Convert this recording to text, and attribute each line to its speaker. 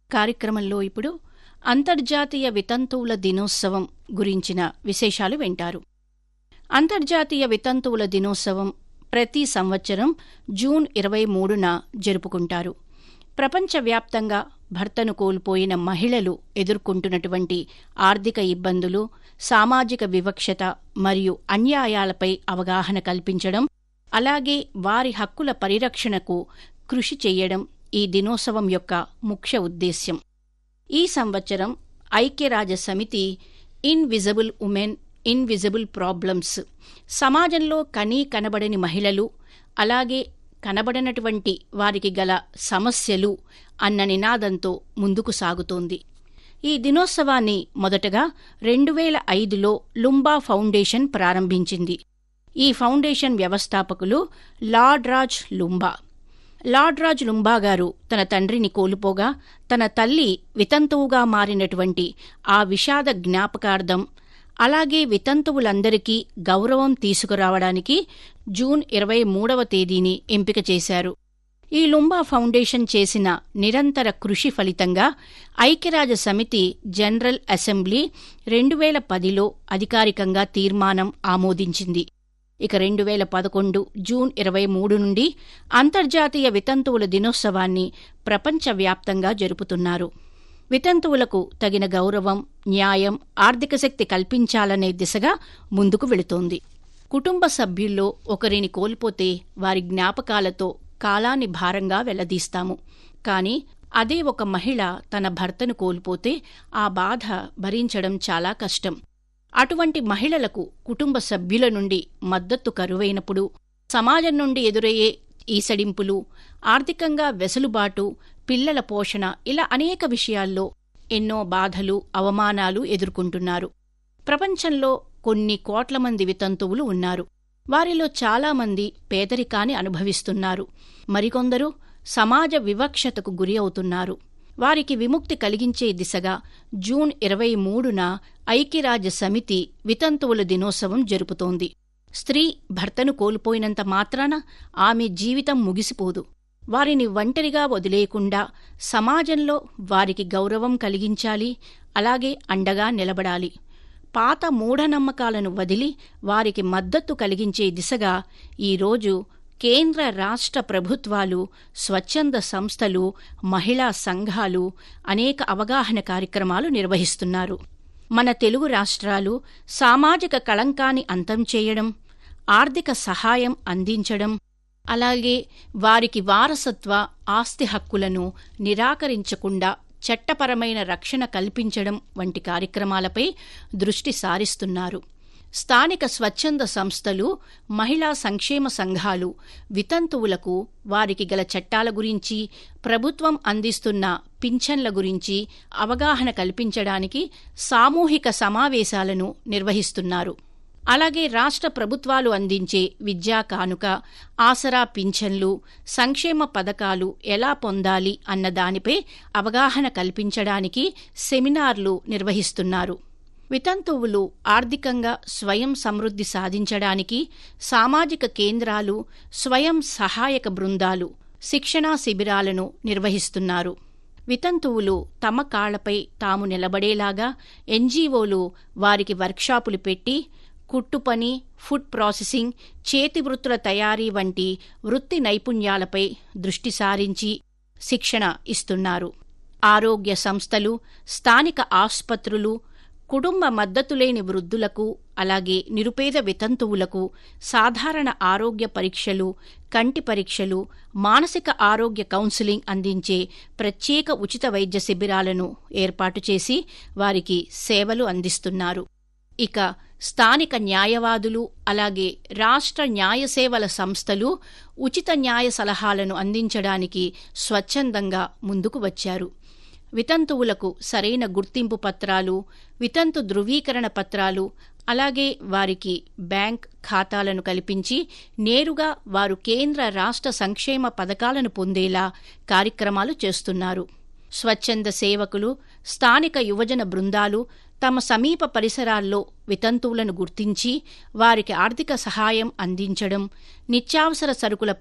Speaker 1: కార్యక్రమంలో ఇప్పుడు అంతర్జాతీయ వితంతువుల దినోత్సవం గురించిన విశేషాలు వింటారు అంతర్జాతీయ వితంతువుల దినోత్సవం ప్రతి సంవత్సరం జూన్ ఇరవై మూడున జరుపుకుంటారు ప్రపంచవ్యాప్తంగా భర్తను కోల్పోయిన మహిళలు ఎదుర్కొంటున్నటువంటి ఆర్థిక ఇబ్బందులు సామాజిక వివక్షత మరియు అన్యాయాలపై అవగాహన కల్పించడం అలాగే వారి హక్కుల పరిరక్షణకు కృషి చెయ్యడం ఈ దినోత్సవం యొక్క ముఖ్య ఉద్దేశ్యం ఈ సంవత్సరం ఐక్యరాజ్య సమితి ఇన్విజిబుల్ ఉమెన్ ఇన్విజిబుల్ ప్రాబ్లమ్స్ సమాజంలో కనీ కనబడని మహిళలు అలాగే కనబడనటువంటి వారికి గల సమస్యలు అన్న నినాదంతో ముందుకు సాగుతోంది ఈ దినోత్సవాన్ని మొదటగా రెండు వేల ఐదులో లుంబా ఫౌండేషన్ ప్రారంభించింది ఈ ఫౌండేషన్ వ్యవస్థాపకులు లార్డ్ రాజ్ లుంబా లార్డ్ రాజ్ లుంబా గారు తన తండ్రిని కోల్పోగా తన తల్లి వితంతువుగా మారినటువంటి ఆ విషాద జ్ఞాపకార్థం అలాగే వితంతువులందరికీ గౌరవం తీసుకురావడానికి జూన్ ఇరవై మూడవ తేదీని ఎంపిక చేశారు ఈ లుంబా ఫౌండేషన్ చేసిన నిరంతర కృషి ఫలితంగా ఐక్యరాజ్య సమితి జనరల్ అసెంబ్లీ రెండు వేల పదిలో అధికారికంగా తీర్మానం ఆమోదించింది ఇక రెండు వేల పదకొండు జూన్ ఇరవై మూడు నుండి అంతర్జాతీయ వితంతువుల దినోత్సవాన్ని ప్రపంచవ్యాప్తంగా జరుపుతున్నారు వితంతువులకు తగిన గౌరవం న్యాయం ఆర్థిక శక్తి కల్పించాలనే దిశగా ముందుకు వెళుతోంది కుటుంబ సభ్యుల్లో ఒకరిని కోల్పోతే వారి జ్ఞాపకాలతో కాలాన్ని భారంగా వెళ్లదీస్తాము కాని అదే ఒక మహిళ తన భర్తను కోల్పోతే ఆ బాధ భరించడం చాలా కష్టం అటువంటి మహిళలకు కుటుంబ సభ్యుల నుండి మద్దతు కరువైనప్పుడు సమాజం నుండి ఎదురయ్యే ఈసడింపులు ఆర్థికంగా వెసులుబాటు పిల్లల పోషణ ఇలా అనేక విషయాల్లో ఎన్నో బాధలు అవమానాలు ఎదుర్కొంటున్నారు ప్రపంచంలో కొన్ని కోట్ల మంది వితంతువులు ఉన్నారు వారిలో చాలామంది పేదరికాన్ని అనుభవిస్తున్నారు మరికొందరు సమాజ వివక్షతకు గురి అవుతున్నారు వారికి విముక్తి కలిగించే దిశగా జూన్ ఇరవై మూడున ఐక్యరాజ్య సమితి వితంతువుల దినోత్సవం జరుపుతోంది స్త్రీ భర్తను కోల్పోయినంత మాత్రాన ఆమె జీవితం ముగిసిపోదు వారిని ఒంటరిగా వదిలేయకుండా సమాజంలో వారికి గౌరవం కలిగించాలి అలాగే అండగా నిలబడాలి పాత మూఢనమ్మకాలను వదిలి వారికి మద్దతు కలిగించే దిశగా ఈరోజు కేంద్ర రాష్ట్ర ప్రభుత్వాలు స్వచ్ఛంద సంస్థలు మహిళా సంఘాలు అనేక అవగాహన కార్యక్రమాలు నిర్వహిస్తున్నారు మన తెలుగు రాష్ట్రాలు సామాజిక కళంకాన్ని అంతం చేయడం ఆర్థిక సహాయం అందించడం అలాగే వారికి వారసత్వ ఆస్తి హక్కులను నిరాకరించకుండా చట్టపరమైన రక్షణ కల్పించడం వంటి కార్యక్రమాలపై దృష్టి సారిస్తున్నారు స్థానిక స్వచ్ఛంద సంస్థలు మహిళా సంక్షేమ సంఘాలు వితంతువులకు వారికి గల చట్టాల గురించి ప్రభుత్వం అందిస్తున్న పింఛన్ల గురించి అవగాహన కల్పించడానికి సామూహిక సమావేశాలను నిర్వహిస్తున్నారు అలాగే రాష్ట్ర ప్రభుత్వాలు అందించే విద్యా కానుక ఆసరా పింఛన్లు సంక్షేమ పథకాలు ఎలా పొందాలి అన్న దానిపై అవగాహన కల్పించడానికి సెమినార్లు నిర్వహిస్తున్నారు వితంతువులు ఆర్థికంగా స్వయం సమృద్ధి సాధించడానికి సామాజిక కేంద్రాలు స్వయం సహాయక బృందాలు శిక్షణా శిబిరాలను నిర్వహిస్తున్నారు వితంతువులు తమ కాళ్లపై తాము నిలబడేలాగా ఎన్జీఓలు వారికి వర్క్షాపులు పెట్టి కుట్టుపని ఫుడ్ ప్రాసెసింగ్ చేతి వృత్తుల తయారీ వంటి వృత్తి నైపుణ్యాలపై దృష్టి సారించి శిక్షణ ఇస్తున్నారు ఆరోగ్య సంస్థలు స్థానిక ఆస్పత్రులు కుటుంబ మద్దతులేని వృద్ధులకు అలాగే నిరుపేద వితంతువులకు సాధారణ ఆరోగ్య పరీక్షలు కంటి పరీక్షలు మానసిక ఆరోగ్య కౌన్సిలింగ్ అందించే ప్రత్యేక ఉచిత వైద్య శిబిరాలను ఏర్పాటు చేసి వారికి సేవలు అందిస్తున్నారు ఇక స్థానిక న్యాయవాదులు అలాగే రాష్ట్ర న్యాయ సేవల సంస్థలు ఉచిత న్యాయ సలహాలను అందించడానికి స్వచ్ఛందంగా ముందుకు వచ్చారు వితంతువులకు సరైన గుర్తింపు పత్రాలు వితంతు ధృవీకరణ పత్రాలు అలాగే వారికి బ్యాంక్ ఖాతాలను కల్పించి నేరుగా వారు కేంద్ర రాష్ట్ర సంక్షేమ పథకాలను పొందేలా కార్యక్రమాలు చేస్తున్నారు స్వచ్ఛంద సేవకులు స్థానిక యువజన బృందాలు తమ సమీప పరిసరాల్లో వితంతువులను గుర్తించి వారికి ఆర్థిక సహాయం అందించడం నిత్యావసర సరుకుల